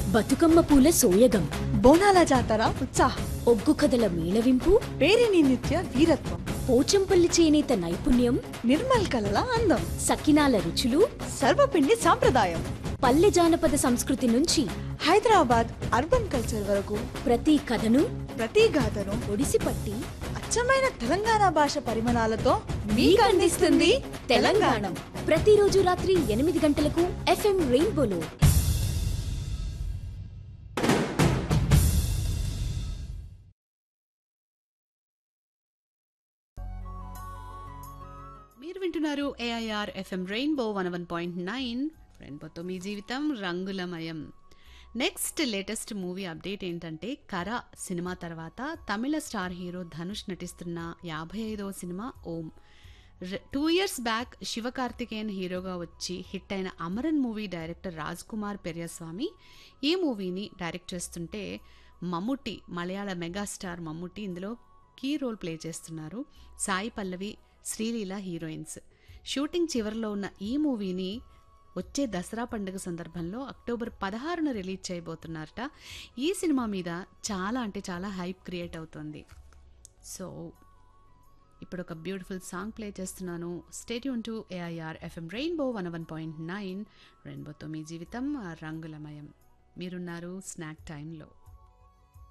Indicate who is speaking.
Speaker 1: బతుకమ్మ పూల సోయగం
Speaker 2: బోనాల జాతర ఉత్సాహం
Speaker 1: ఒగ్గు కథల మేళవింపు
Speaker 2: పేరిని నిత్య వీరత్వం
Speaker 1: పోచంపల్లి చేనేత నైపుణ్యం
Speaker 2: నిర్మల్ కలల అందం
Speaker 1: సకినాల రుచులు
Speaker 2: సర్వపిండి సాంప్రదాయం
Speaker 1: పల్లె జానపద సంస్కృతి నుంచి
Speaker 2: హైదరాబాద్ అర్బన్ కల్చర్ వరకు
Speaker 1: ప్రతి కథను
Speaker 2: ప్రతి గాథను
Speaker 1: ఒడిసిపట్టి
Speaker 2: అచ్చమైన తెలంగాణ భాష పరిమాణాలతో
Speaker 1: మీకు అందిస్తుంది తెలంగాణ ప్రతిరోజు రాత్రి ఎనిమిది గంటలకు ఎఫ్ఎం రెయిన్బోలో
Speaker 3: మీరు వింటున్నారు AIR FM rainbow one one point nine రెయిన్బోతో మీ జీవితం రంగులమయం నెక్స్ట్ లేటెస్ట్ మూవీ అప్డేట్ ఏంటంటే కర సినిమా తర్వాత తమిళ స్టార్ హీరో ధనుష్ నటిస్తున్న యాభై ఐదవ సినిమా ఓం టూ ఇయర్స్ బ్యాక్ శివకార్తికేయన్ హీరోగా వచ్చి హిట్ అయిన అమరన్ మూవీ డైరెక్టర్ రాజ్ కుమార్ పెరియస్వామి ఈ మూవీని డైరెక్ట్ చేస్తుంటే మమ్ముట్టి మలయాళ మెగాస్టార్ మమ్ముట్టి ఇందులో కీ రోల్ ప్లే చేస్తున్నారు సాయి పల్లవి శ్రీలీల హీరోయిన్స్ షూటింగ్ చివరిలో ఉన్న ఈ మూవీని వచ్చే దసరా పండుగ సందర్భంలో అక్టోబర్ పదహారున రిలీజ్ చేయబోతున్నారట ఈ సినిమా మీద చాలా అంటే చాలా హైప్ క్రియేట్ అవుతుంది సో ఇప్పుడు ఒక బ్యూటిఫుల్ సాంగ్ ప్లే చేస్తున్నాను stay tuned to AIR FM rainbow one one point nine రెయిన్బోతో మీ జీవితం రంగులమయం మీరున్నారు స్నాక్ టైంలో